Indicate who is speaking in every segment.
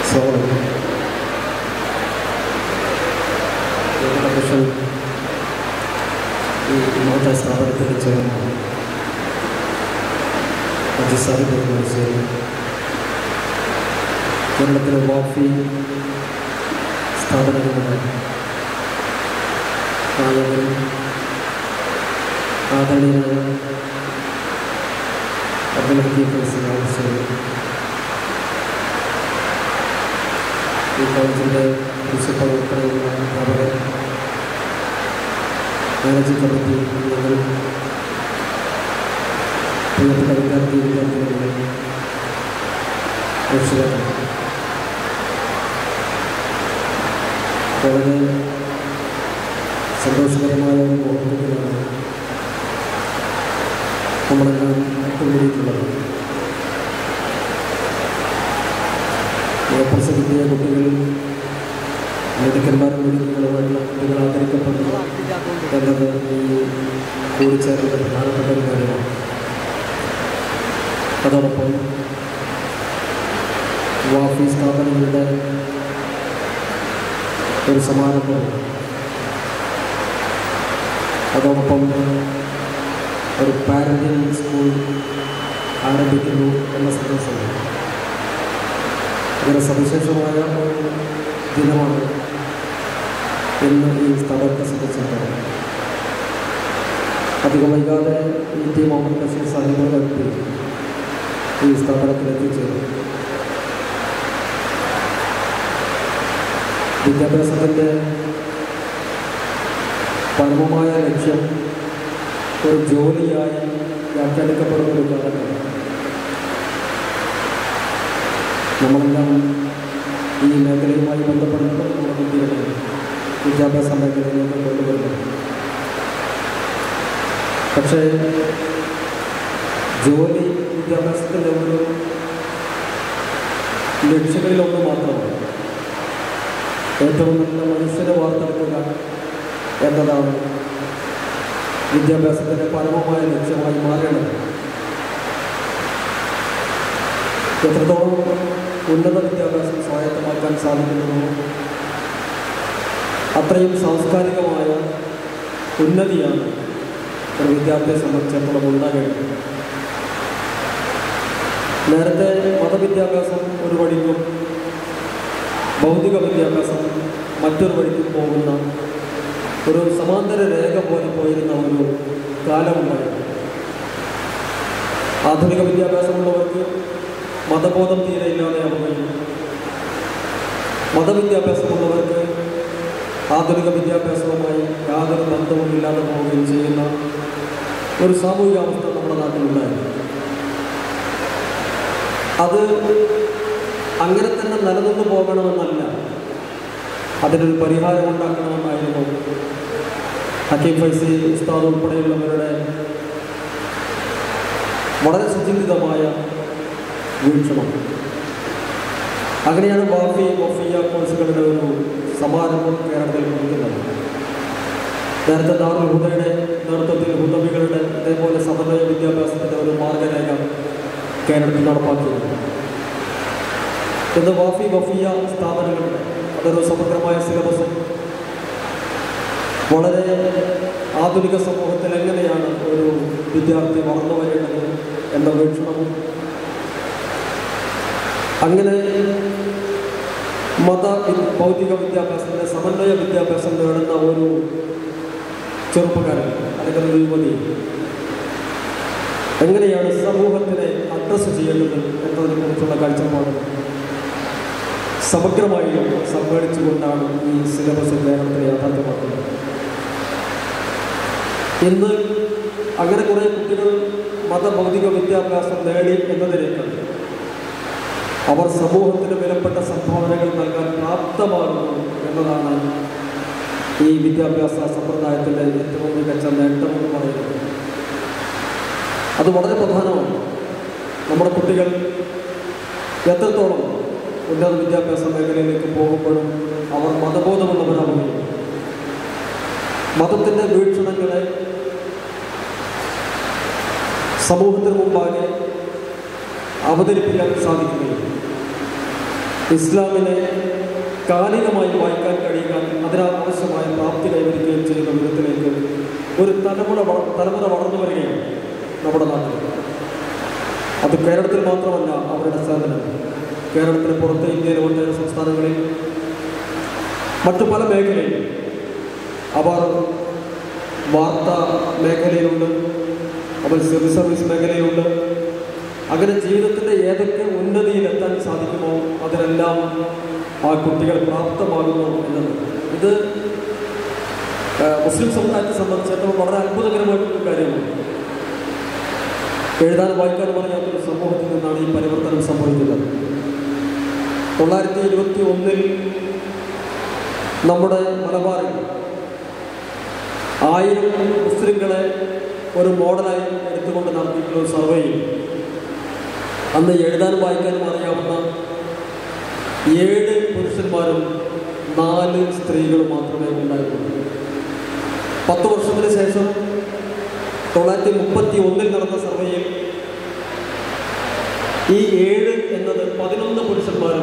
Speaker 1: സ്വാഗതം നമ്മുടെ മിഷൻ ഈ മഹത്ത സ്ഥാപനത്തിൽ ചേർന്ന് മജിസാരി പ്രദേശം കേരളത്തിലെ വാഫി സ്ഥാപനങ്ങളുടെ നായകൻ ആദരണീയനായ അബ്ദുൽ ഹക്കീം ഫൈസൽ ആവശ്യം ഈ കോളേജിൻ്റെ പ്രിൻസിപ്പൽ ഉൾപ്പെടെയുള്ള അധ്യാപകർ മാനേജിംഗ് കമ്മിറ്റി അംഗങ്ങൾ പ്രിയപ്പെട്ട വിദ്യാർത്ഥി വിദ്യാർത്ഥികളുടെ രക്ഷിതാക്കൾ വളരെ സന്തോഷകരമായ ഒരു മുഹൂർത്തത്തിലാണ് നമ്മളെല്ലാം ഒത്തുകൂടിയിട്ടുള്ളത് എ കിട്ടിയ കുട്ടികൾ മെഡിക്കന്മാരും മെഡിക്കലുമായിട്ടുള്ള കുട്ടികൾ ആദരിക്കപ്പെടുന്നു എന്നത് ഈ കൂടിച്ചേരലിൻ്റെ പ്രധാനപ്പെട്ട ഒരു കാര്യമാണ് അതോടൊപ്പം വാഫി സ്ഥാപനങ്ങളുടെ ഒരു സമാരംഭം അതോടൊപ്പം ഒരു പാരന്റിംഗ് സ്കൂൾ ആരംഭിക്കുന്നു എന്ന സന്ദേശം വളരെ സവിശേഷമായ ഒരു ദിനമാണ് ഇന്ന് ഈ സ്ഥാപനത്തെ സംബന്ധിച്ചിടത്തോളം അധികം വൈകാതെ ഇ ടി മുഹമ്മദ് ബഷീർ സാഹിബ് എത്തി ഈ സ്ഥാപനത്തിൽ എത്തിച്ചേരും വിദ്യാഭ്യാസത്തിൻ്റെ പരമമായ ലക്ഷ്യം ഒരു ജോലിയായി വ്യാഖ്യാനിക്കപ്പെടുന്ന ഒരു കാലഘട്ടം നമ്മളെല്ലാം ഈ മേഖലയുമായി ബന്ധപ്പെടുന്നത് നമ്മുടെ കുട്ടികളെ വിദ്യാഭ്യാസ മേഖലയിലേക്ക് കൊണ്ടുവരുന്നത് പക്ഷേ ജോലി വിദ്യാഭ്യാസത്തിൻ്റെ ഒരു ലക്ഷ്യങ്ങളിലൊന്ന് മാത്രമാണ് ഏറ്റവും നല്ല മനുഷ്യനെ വാർത്തെടുക്കുക എന്നതാണ് വിദ്യാഭ്യാസത്തിൻ്റെ പരമമായ ലക്ഷ്യമായി മാറേണ്ടത് എത്രത്തോളം ഉന്നത വിദ്യാഭ്യാസം സ്വായത്തമാക്കാൻ സാധിക്കുന്നതോ അത്രയും സാംസ്കാരികമായ ഉന്നതിയാണ് ഒരു വിദ്യാർത്ഥിയെ സംബന്ധിച്ചിടത്തോളം ഉണ്ടാകേണ്ടത് നേരത്തെ മതവിദ്യാഭ്യാസം ഒരു വഴിക്കും ഭൗതിക വിദ്യാഭ്യാസം മറ്റൊരു വഴിക്കും പോകുന്ന ഒരു സമാന്തര രേഖ പോലെ പോയിരുന്ന ഒരു കാലമുണ്ടായിരുന്നു ആധുനിക വിദ്യാഭ്യാസമുള്ളവർക്ക് മതബോധം തീരെ ഇല്ലാതെയാവുകയും മതവിദ്യാഭ്യാസമുള്ളവർക്ക് ആധുനിക വിദ്യാഭ്യാസവുമായി യാതൊരു ബന്ധവും ഇല്ലാതെ പോവുകയും ചെയ്യുന്ന ഒരു സാമൂഹികാവസ്ഥ നമ്മുടെ നാട്ടിലുണ്ടായിരുന്നു അത് അങ്ങനെ തന്നെ നിലനിന്ന് പോകണമെന്നല്ല അതിനൊരു പരിഹാരം ഉണ്ടാക്കണമെന്നായിരുന്നു ഹക്കീം ഫൈസി ഉസ്താദ് ഉൾപ്പെടെയുള്ളവരുടെ വളരെ സുചിന്തിതമായ വീക്ഷണം അങ്ങനെയാണ് വാഫി വഫിയ കോഴ്സുകളുടെ ഒരു സമാരംഭം കേരളത്തിൽ കുറിക്കുന്നത് നേരത്തെ ദാറുൽ ഹുദയുടെ നേതൃത്വത്തിൽ ഹുദവികളുടെ ഇതേപോലെ സമന്വയ വിദ്യാഭ്യാസത്തിൻ്റെ ഒരു മാർഗരേഖ കേരളത്തിൽ നടപ്പാക്കിയിരുന്നു ഇന്ന് വാഫി വഫിയ സ്ഥാപനങ്ങളുടെ അതൊരു സമഗ്രമായ സിലബസും വളരെ ആധുനിക സമൂഹത്തിൽ എങ്ങനെയാണ് ഒരു വിദ്യാർത്ഥി വളർന്നു വരേണ്ടത് എന്ന വീക്ഷണവും അങ്ങനെ മത ഭൗതിക വിദ്യാഭ്യാസത്തിൻ്റെ സമന്വയ വിദ്യാഭ്യാസം നേടുന്ന ഒരു ചെറുപ്പക്കാരൻ അല്ലെങ്കിൽ ഒരു യുവതി എങ്ങനെയാണ് സമൂഹത്തിനെ അഡ്രസ്സ് ചെയ്യേണ്ടത് എന്നതിനെ കുറിച്ചുള്ള കാഴ്ചപ്പാട് സമഗ്രമായി സമ്മേളിച്ചുകൊണ്ടാണ് ഈ സിലബസ് കേരളത്തിൽ യാഥാർത്ഥ്യമാക്കുന്നത് ഇന്ന് അങ്ങനെ കുറേ കുട്ടികൾ മതഭൗതിക വിദ്യാഭ്യാസം നേടി എന്നതിനേക്കാൾ അവർ സമൂഹത്തിന് വിലപ്പെട്ട സംഭാവനകൾ നൽകാൻ പ്രാപ്തമാകുന്നു എന്നതാണ് ഈ വിദ്യാഭ്യാസ സമ്പ്രദായത്തിൻ്റെ ഏറ്റവും മികച്ച നേട്ടമെന്ന് പറയുന്നത് അത് വളരെ പ്രധാനമാണ് നമ്മുടെ കുട്ടികൾ എത്രത്തോളം ഉന്നത വിദ്യാഭ്യാസ മേഖലയിലേക്ക് പോകുമ്പോഴും അവർ മതബോധമുള്ളവരാവുകയും മതത്തിൻ്റെ വീക്ഷണങ്ങളെ സമൂഹത്തിന് മുമ്പാകെ അവതരിപ്പിക്കാൻ സാധിക്കുകയും ഇസ്ലാമിനെ കാലികമായി വായിക്കാൻ കഴിയുക അതിനാവശ്യമായ പ്രാപ്തി കൈവരിക്കുകയും ചെയ്യുന്ന വിധത്തിലേക്ക് ഒരു തലമുറ വള- തലമുറ വളർന്നു വരികയാണ് നമ്മുടെ നാട്ടിൽ അത് കേരളത്തിൽ മാത്രമല്ല അവരുടെ സേവനം കേരളത്തിന് പുറത്ത് ഇന്ത്യയിലെ ഒട്ടേറെ സംസ്ഥാനങ്ങളിൽ മറ്റു പല മേഖലയിൽ അവർ വാർത്താ മേഖലയിലുണ്ട് അവർ സിവിൽ സർവീസ് മേഖലയിലുണ്ട് അങ്ങനെ ജീവിതത്തിൻ്റെ ഏതൊക്കെ ഉന്നതിയിലെത്താൻ സാധിക്കുമോ അതിനെല്ലാം ആ കുട്ടികൾ പ്രാപ്തമാകുന്നു എന്നത് ഇത് ആ, മുസ്ലിം സമുദായത്തെ സംബന്ധിച്ചിടത്തോളം വളരെ അത്ഭുതകരമായിട്ടൊരു കാര്യമാണ് എഴുതാൻ വായിക്കാനും അറിയാത്തൊരു സമൂഹത്തിൽ നിന്നാണ് ഈ പരിവർത്തനം സംഭവിക്കുന്നത് തൊള്ളായിരത്തി ഇരുപത്തി ഒന്നിൽ നമ്മുടെ മലബാറിൽ ആയിരം മുസ്ലിങ്ങളെ ഒരു മോഡലായി എടുത്തുകൊണ്ട് നടത്തിയിട്ടുള്ള ഒരു സർവേയിൽ അന്ന് എഴുതാനും വായിക്കാനും അറിയാവുന്ന ഏഴ് പുരുഷന്മാരും നാല് സ്ത്രീകളും മാത്രമേ ഉണ്ടായിരുന്നുള്ളൂ പത്ത് വർഷത്തിന് ശേഷം തൊള്ളായിരത്തി മുപ്പത്തി ഒന്നിൽ നടന്ന സർവേയിൽ ഈ ഏഴ് എന്നത് പതിനൊന്ന് പുരുഷന്മാരും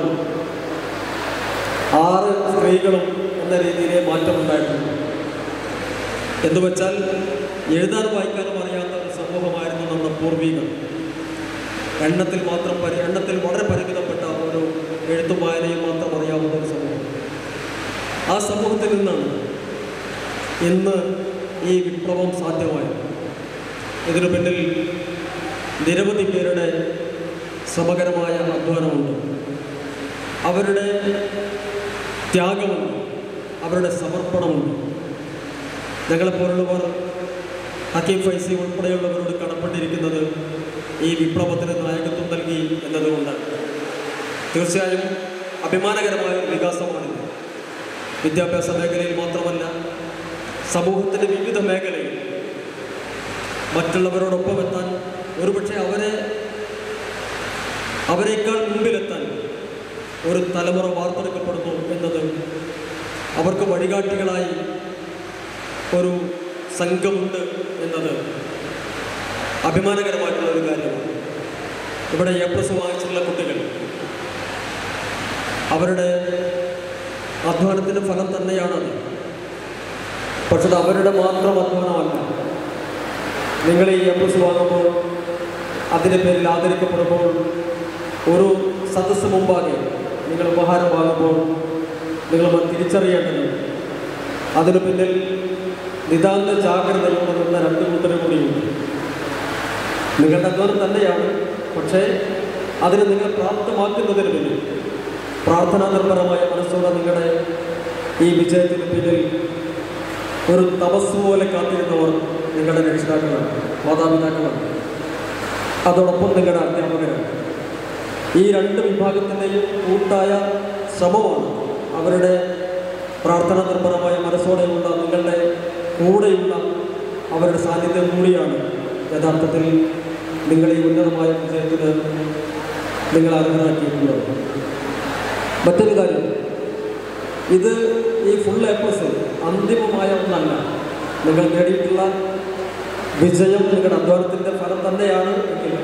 Speaker 1: ആറ് സ്ത്രീകളും എന്ന രീതിയിലെ മാറ്റമുണ്ടായിട്ടുണ്ട് എന്ന് വെച്ചാൽ എഴുതാനും വായിക്കാനും അറിയാത്ത ഒരു സമൂഹമായിരുന്നു നമ്മുടെ പൂർവികർ എണ്ണത്തിൽ മാത്രം പരി എണ്ണത്തിൽ വളരെ പരിമിതപ്പെട്ട ഒരു എഴുത്തും വായനയും മാത്രം അറിയാവുന്ന ഒരു സമൂഹം ആ സമൂഹത്തിൽ നിന്നാണ് ഇന്ന് ഈ വിപ്ലവം സാധ്യമായത് ഇതിനു പിന്നിൽ നിരവധി പേരുടെ ശ്രമകരമായ അധ്വാനമുണ്ട് അവരുടെ ത്യാഗമുണ്ട് അവരുടെ സമർപ്പണമുണ്ട് ഞങ്ങളെപ്പോലുള്ളവർ ഹക്കീം ഫൈസി ഉൾപ്പെടെയുള്ളവരോട് കടപ്പെട്ടിരിക്കുന്നത് ഈ വിപ്ലവത്തിന് നായകത്വം നൽകി എന്നതുകൊണ്ടാണ് തീർച്ചയായും അഭിമാനകരമായ ഒരു വികാസമാണിത് വിദ്യാഭ്യാസ മേഖലയിൽ മാത്രമല്ല സമൂഹത്തിൻ്റെ വിവിധ മേഖലയിൽ മറ്റുള്ളവരോടൊപ്പം എത്താൻ ഒരുപക്ഷെ അവരെ അവരെക്കാൾ മുമ്പിലെത്താൻ ഒരു തലമുറ വാർത്തെടുക്കപ്പെടുന്നു എന്നത് അവർക്ക് വഴികാട്ടികളായി ഒരു സംഘമുണ്ട് എന്നത് അഭിമാനകരമായിട്ടുള്ള ഒരു കാര്യമാണ് ഇവിടെ എ പ്ലസ് വാങ്ങിച്ചിട്ടുള്ള കുട്ടികൾ അവരുടെ അധ്വാനത്തിൻ്റെ ഫലം തന്നെയാണത് പക്ഷെ അത് അവരുടെ മാത്രം അധ്വാനമല്ല നിങ്ങൾ ഈ എ പ്ലസ് വാങ്ങുമ്പോൾ അതിൻ്റെ പേരിൽ ആദരിക്കപ്പെടുമ്പോൾ ഒരു സദസ്സ് മുമ്പാകെ നിങ്ങൾ ഉപഹാരം വാങ്ങുമ്പോൾ നിങ്ങൾ തിരിച്ചറിയേണ്ടത് അതിനു പിന്നിൽ നിതാന്ത ജാഗ്രതയോടെ നിന്ന രണ്ട് കൂട്ടരും കൂടിയുണ്ട് നിങ്ങളുടെ അധ്വാനം തന്നെയാണ് പക്ഷേ അതിന് നിങ്ങൾ പ്രാപ്തമാക്കുന്നതിന് പിന്നിൽ പ്രാർത്ഥനാ നിർഭരമായ മനസ്സോടെ നിങ്ങളുടെ ഈ വിജയത്തിന് പിന്നിൽ ഒരു തപസ് പോലെ കാത്തിരുന്നവർ നിങ്ങളുടെ രക്ഷിതാക്കളാണ് മാതാപിതാക്കളാണ് അതോടൊപ്പം നിങ്ങളുടെ അധ്യാപകരാണ് ഈ രണ്ട് വിഭാഗത്തിൻ്റെയും കൂട്ടായ ശ്രമമാണ് അവരുടെ പ്രാർത്ഥന നിർഭരമായ മനസ്സോടെയുള്ള നിങ്ങളുടെ കൂടെയുള്ള അവരുടെ സാന്നിധ്യം കൂടിയാണ് യഥാർത്ഥത്തിൽ നിങ്ങളെ ഈ ഉന്നതമായ വിജയത്തിന് നിങ്ങൾ അർഹരാക്കിയിട്ടുള്ളത് മറ്റൊരു കാര്യം ഇത് ഈ ഫുൾ എ പ്ലസ് അന്തിമമായ ഒന്നല്ല നിങ്ങൾ നേടിയിട്ടുള്ള വിജയം നിങ്ങളുടെ അധ്വാനത്തിൻ്റെ ഫലം തന്നെയാണ് എങ്കിൽ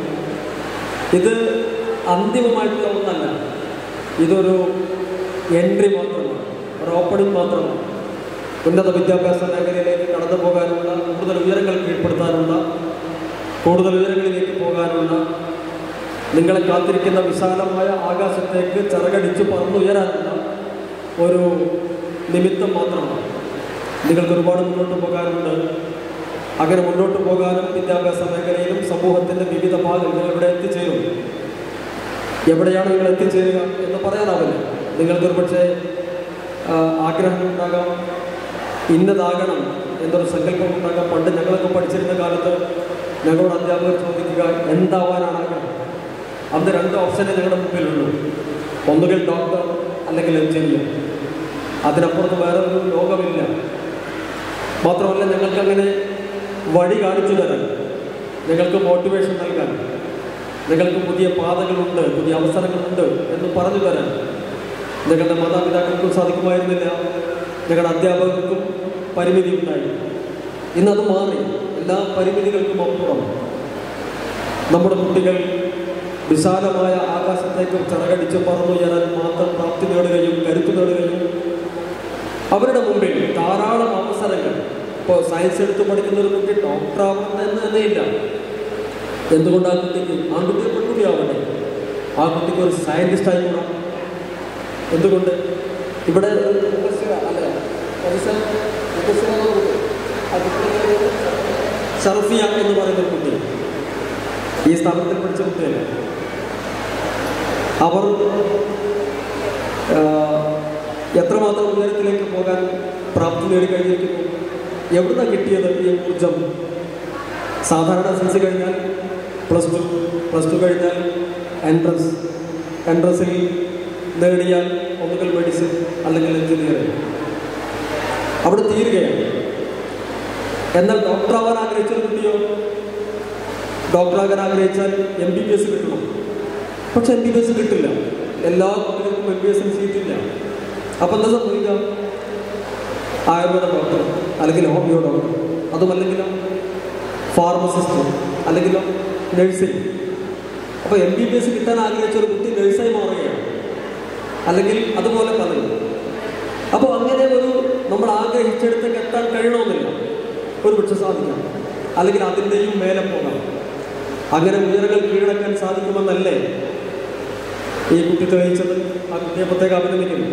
Speaker 1: ഇത് അന്തിമമായിട്ടുള്ള ഒന്നല്ല ഇതൊരു എൻട്രി മാത്രമാണ് ഒരു ഓപ്പണിംഗ് മാത്രമാണ് ഉന്നത വിദ്യാഭ്യാസ മേഖലയിലേക്ക് കടന്നു പോകാനുള്ള കൂടുതൽ ഉയരങ്ങൾ കീഴ്പ്പെടുത്താനുള്ള കൂടുതൽ ഉയരങ്ങളിലേക്ക് പോകാനുള്ള നിങ്ങളെ കാത്തിരിക്കുന്ന വിശാലമായ ആകാശത്തേക്ക് ചിറകടിച്ച് പറന്നുയരാനുള്ള ഒരു നിമിത്തം മാത്രമാണ് നിങ്ങൾക്ക് ഒരുപാട് മുന്നോട്ട് പോകാനുണ്ട് അങ്ങനെ മുന്നോട്ട് പോകാനും വിദ്യാഭ്യാസ മേഖലയിലും സമൂഹത്തിൻ്റെ വിവിധ ഭാഗങ്ങൾ ഇവിടെ എത്തിച്ചേരും എവിടെയാണ് നിങ്ങൾ എത്തിച്ചേരുക എന്ന് പറയാനാവില്ല നിങ്ങൾക്ക് ഒരുപക്ഷെ ആഗ്രഹങ്ങളുണ്ടാകാം ഇന്നതാകണം എന്നൊരു സങ്കല്പം ഉണ്ടാകാം പണ്ട് ഞങ്ങളൊക്കെ പഠിച്ചിരുന്ന കാലത്ത് ഞങ്ങളോട് അധ്യാപകർ ചോദിക്കുക എന്താവാനാണ് ആഗ്രഹം അന്ന് രണ്ട് ഓപ്ഷനേ ഞങ്ങളുടെ മുമ്പിലുള്ളൂ ഒന്നുകിൽ ഡോക്ടർ അല്ലെങ്കിൽ എഞ്ചിനീയർ അതിനപ്പുറത്ത് വേറെ ഒരു ലോകമില്ല മാത്രമല്ല ഞങ്ങൾക്കങ്ങനെ വഴി കാണിച്ചു തരാൻ ഞങ്ങൾക്ക് മോട്ടിവേഷൻ നൽകാൻ ഞങ്ങൾക്ക് പുതിയ പാതകളുണ്ട് പുതിയ അവസരങ്ങളുണ്ട് എന്ന് പറഞ്ഞു തരാൻ ഞങ്ങളുടെ മാതാപിതാക്കൾക്കും സാധിക്കുമായിരുന്നില്ല ഞങ്ങളുടെ അധ്യാപകർക്കും പരിമിതി ഉണ്ടായി ഇന്നത് മാറി എല്ലാ പരിമിതികൾക്കും അപ്പുറം നമ്മുടെ കുട്ടികൾ വിശാലമായ ആകാശത്തേക്ക് ചിറകടിച്ച് പറന്നുയരാൻ മാത്രം പ്രാപ്തി നേടുകയും കരുത്ത് നേടുകയും അവരുടെ മുമ്പിൽ ധാരാളം അവസരങ്ങൾ ഇപ്പോൾ സയൻസ് എടുത്ത് പഠിക്കുന്ന ഒരു കുട്ടി ഡോക്ടർ ആവണം എന്ന് തന്നെ ഇല്ല എന്തുകൊണ്ട് ആ കുട്ടിക്ക് ആൺകുട്ടി പെൺകുട്ടി ആവട്ടെ ആ കുട്ടിക്ക് ഒരു സയൻറ്റിസ്റ്റ് ആയിക്കൂടാ എന്തുകൊണ്ട് ഇവിടെ ഒരു മുബസ്സിറ, അല്ല, മുബസ്സിറ, മുബസ്സിറ എന്ന കുട്ടി. ആ കുട്ടിയുടെ പേര് ഷർഫിയ എന്ന് പറയുന്ന ഒരു കുട്ടി ഈ സ്ഥാപനത്തിൽ പഠിച്ച കുട്ടിയല്ല അവർ ആ, എത്രമാത്രം ഉയരത്തിലേക്ക് പോകാൻ പ്രാപ്തി നേടിക്കഴിഞ്ഞിരിക്കുന്നു എവിടുന്നാണ് കിട്ടിയത് ഈ ഊർജം സാധാരണ എസ് എൽ സി കഴിഞ്ഞാൽ പ്ലസ് ടു പ്ലസ് ടു കഴിഞ്ഞാൽ എൻട്രൻസ് എൻട്രൻസിൽ നേടിയാൽ ഒന്നുകിൽ മെഡിസിൻ അല്ലെങ്കിൽ എഞ്ചിനീയറിംഗ് അവിടെ തീരുകയാണ് എന്നാൽ ഡോക്ടറാവാൻ ആഗ്രഹിച്ചൊരു കുട്ടിയോ ഡോക്ടറാകാൻ ആഗ്രഹിച്ചാൽ എം ബി ബി എസ് കിട്ടണം പക്ഷെ എം ബി ബി എസ് കിട്ടില്ല എല്ലാ കുട്ടികൾക്കും എം ബി എസിന് സീറ്റില്ല അപ്പം എന്താ സംഭവിക്കുക ആയുർവേദ ഡോക്ടർ അല്ലെങ്കിൽ ഹോമിയോ ഡോക്ടർ അതുമല്ലെങ്കിലോ ഫാർമസിസ്റ്റ് അല്ലെങ്കിലോ നഴ്സിംഗ് അപ്പോൾ എം ബി ബി എസ് കിട്ടാൻ ആഗ്രഹിച്ച ഒരു കുട്ടി നഴ്സായി മാറുകയാണ് അല്ലെങ്കിൽ അതുപോലെ പലരും അപ്പോൾ അങ്ങനെ ഒരു നമ്മൾ ആഗ്രഹിച്ചെടുത്തേക്ക് എത്താൻ കഴിയണമെന്നില്ല ഒരു പക്ഷെ സാധിക്കാം അല്ലെങ്കിൽ അതിൻ്റെയും മേലെ പോകാം അങ്ങനെ ഉയരങ്ങൾ കീഴടക്കാൻ സാധിക്കുമെന്നല്ലേ ഈ കുട്ടി തെളിയിച്ചത് ആ കുട്ടിയെ പ്രത്യേകം അഭിനന്ദിക്കുന്നു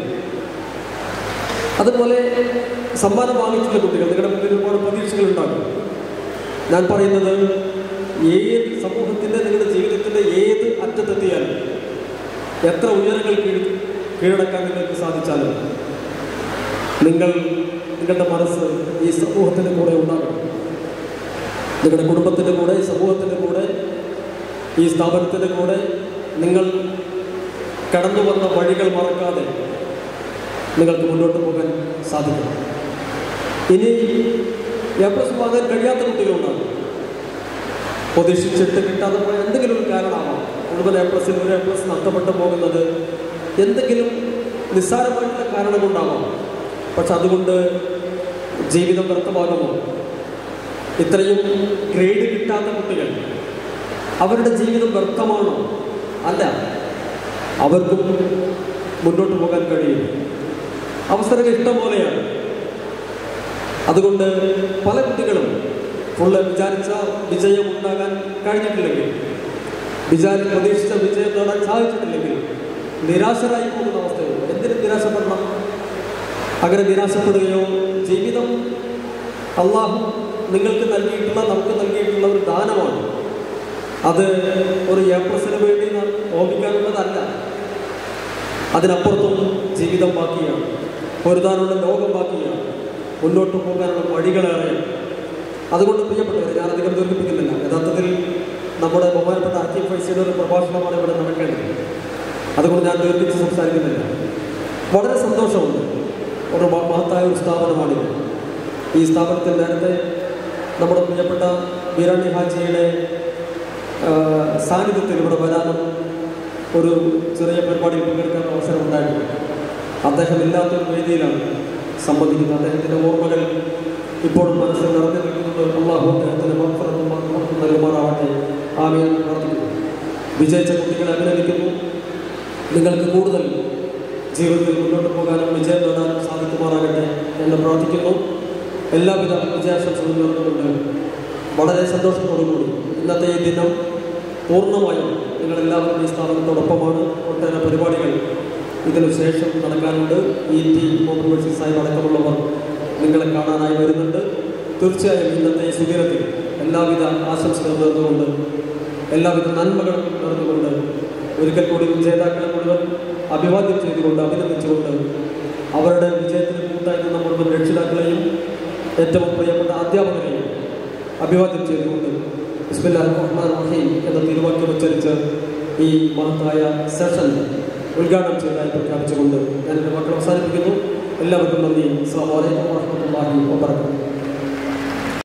Speaker 1: അതുപോലെ സമ്മാനം വാങ്ങിച്ചുള്ള കുട്ടികൾ നിങ്ങളുടെ മുമ്പിൽ ഒരുപാട് പ്രതീക്ഷകളുണ്ടാകും ഞാൻ പറയുന്നത് ഏത് സമൂഹത്തിൻ്റെ നിങ്ങളുടെ ജീവിതത്തിൻ്റെ ഏത് അറ്റത്തെത്തിയാലും എത്ര ഉയരങ്ങൾ കീഴ് കീഴടക്കാൻ നിങ്ങൾക്ക് സാധിച്ചാലും നിങ്ങൾ നിങ്ങളുടെ മനസ്സ് ഈ സമൂഹത്തിൻ്റെ കൂടെ ഉണ്ടാകണം നിങ്ങളുടെ കുടുംബത്തിൻ്റെ കൂടെ സമൂഹത്തിൻ്റെ കൂടെ ഈ സ്ഥാപനത്തിൻ്റെ കൂടെ നിങ്ങൾ കടന്നു വന്ന വഴികൾ മറക്കാതെ നിങ്ങൾക്ക് മുന്നോട്ട് പോകാൻ സാധിക്കും ഇനി എ പ്ലസ് വാങ്ങാൻ കഴിയാത്ത കുട്ടികളുണ്ടാകും പ്രതീക്ഷിച്ചിട്ട് കിട്ടാതെ പോയ എന്തെങ്കിലും ഒരു കാരണമാവാം മുഴുവൻ എ പ്ലസിൽ ഒരു എ പ്ലസ് നഷ്ടപ്പെട്ടു പോകുന്നത് എന്തെങ്കിലും നിസ്സാരമായിട്ടുള്ള കാരണം കൊണ്ടാവാം പക്ഷെ അതുകൊണ്ട് ജീവിതം വ്യർത്ഥമാകുമോ ഇത്രയും ഗ്രേഡ് കിട്ടാത്ത കുട്ടികൾ അവരുടെ ജീവിതം വ്യർത്ഥമാണോ അല്ല അവർക്കും മുന്നോട്ട് പോകാൻ കഴിയും അവസരങ്ങൾ ഇഷ്ടം പോലെയാണ് അതുകൊണ്ട് പല കുട്ടികളും ഫുള്ള് വിചാരിച്ച വിജയം ഉണ്ടാകാൻ കഴിഞ്ഞിട്ടില്ലെങ്കിൽ വിചാരി പ്രതീക്ഷിച്ച വിജയം നേടാൻ സാധിച്ചിട്ടില്ലെങ്കിൽ നിരാശരായി പോകുന്ന അവസ്ഥയുണ്ട് എന്തിനും നിരാശപ്പെടണം അങ്ങനെ നിരാശപ്പെടുകയോ ജീവിതം അള്ളാഹു നിങ്ങൾക്ക് നൽകിയിട്ടുള്ള നമുക്ക് നൽകിയിട്ടുള്ള ഒരു ദാനമാണ് അത് ഒരു എ പ്ലസിന് വേണ്ടി ഓർമ്മിക്കാനുള്ളതല്ല അതിനപ്പുറത്തും ജീവിതം ബാക്കിയാണ് പൊരുതാനുള്ള ലോകം ബാക്കിയാണ് മുന്നോട്ട് പോകാനുള്ള വഴികളേറെയാണ് അതുകൊണ്ട് പ്രിയപ്പെട്ടവരെ ഞാൻ അധികം ദീർഘിപ്പിക്കുന്നില്ല യഥാർത്ഥത്തിൽ നമ്മുടെ ബഹുമാനപ്പെട്ട അർക്കി ഫൈസിയുടെ ഒരു പ്രഭാഷണമാണ് ഇവിടെ നടക്കേണ്ടത് അതുകൊണ്ട് ഞാൻ ദീർഘിച്ച് സംസാരിക്കുന്നില്ല വളരെ സന്തോഷമുണ്ട് ഒരു മ- മഹത്തായ ഒരു സ്ഥാപനമാണിത് ഈ സ്ഥാപനത്തിൽ നേരത്തെ നമ്മുടെ പ്രിയപ്പെട്ട ബിരാണി ഹാജിയുടെ ആ, സാന്നിധ്യത്തിൽ ഇവിടെ വരാനും ഒരു ചെറിയ പരിപാടിയിൽ പങ്കെടുക്കാൻ അവസരം ഉണ്ടായിട്ടുണ്ട് അദ്ദേഹം ഇല്ലാത്തൊരു വേദിയിലാണ് സംബന്ധിക്കുന്നത് അദ്ദേഹത്തിൻ്റെ ഓർമ്മകൾ ഇപ്പോഴും മനസ്സിൽ നിറഞ്ഞു നിൽക്കുന്നത് അള്ളാഹു അദ്ദേഹത്തിന് മക്ഫറത്തും മക്ഫറത്തും നൽകുമാറാവട്ടെ ആമീൻ പ്രാർത്ഥിക്കുന്നു വിജയിച്ച കുട്ടികളെ അഭിനന്ദിക്കുന്നു നിങ്ങൾക്ക് കൂടുതൽ ജീവിതത്തിൽ മുന്നോട്ട് പോകാനും വിജയം നേടാനും സാധിക്കുമാറാകട്ടെ എന്ന് പ്രാർത്ഥിക്കുന്നു എല്ലാവിധ വിജയാശംസകളും നേർന്നുകൊണ്ട് വളരെ സന്തോഷത്തോടുകൂടി ഇന്നത്തെ ഈ ദിനം പൂർണ്ണമായും നിങ്ങളെല്ലാവരും ഈ സ്ഥാപനത്തോടൊപ്പമാണ് ഒട്ടേറെ പരിപാടികൾ ഇതിനു ശേഷം നടക്കാനുണ്ട് ഇ ടി മോട്ടോർ സാഹിബ് അടക്കമുള്ളവർ നിങ്ങളെ കാണാനായി വരുന്നുണ്ട് തീർച്ചയായും ഇന്നത്തെ ഈ സുദിനത്തിൽ എല്ലാവിധ ആശംസകളും നേർന്നുകൊണ്ട് എല്ലാവിധ നന്മകളും നേർന്നുകൊണ്ട് ഒരിക്കൽ കൂടി ജേതാക്കളെ മുഴുവൻ അഭിവാദ്യം ചെയ്തുകൊണ്ട് അഭിനന്ദിച്ചുകൊണ്ട് അവരുടെ വിജയത്തിന് കൂട്ടായി നിന്ന മുഴുവൻ രക്ഷിതാക്കളെയും ഏറ്റവും പ്രിയപ്പെട്ട അധ്യാപകരെയും അഭിവാദ്യം ചെയ്തുകൊണ്ട് ബിസ്മില്ലാഹിർ റഹ്മാനിർ റഹീം എന്ന തിരുവാക്യം ഉച്ചരിച്ച് ഈ മഹത്തായ സെഷൻ ഉദ്ഘാടനം ചെയ്തതായി പ്രഖ്യാപിച്ചുകൊണ്ട് ഞാൻ എൻ്റെ മക്കൾ അവസാനിപ്പിക്കുന്നു എല്ലാവർക്കും നന്ദി അസ്സാം വലൈക്കും വാഹമത്തല്ലാഹി വാബർക്കാത്തു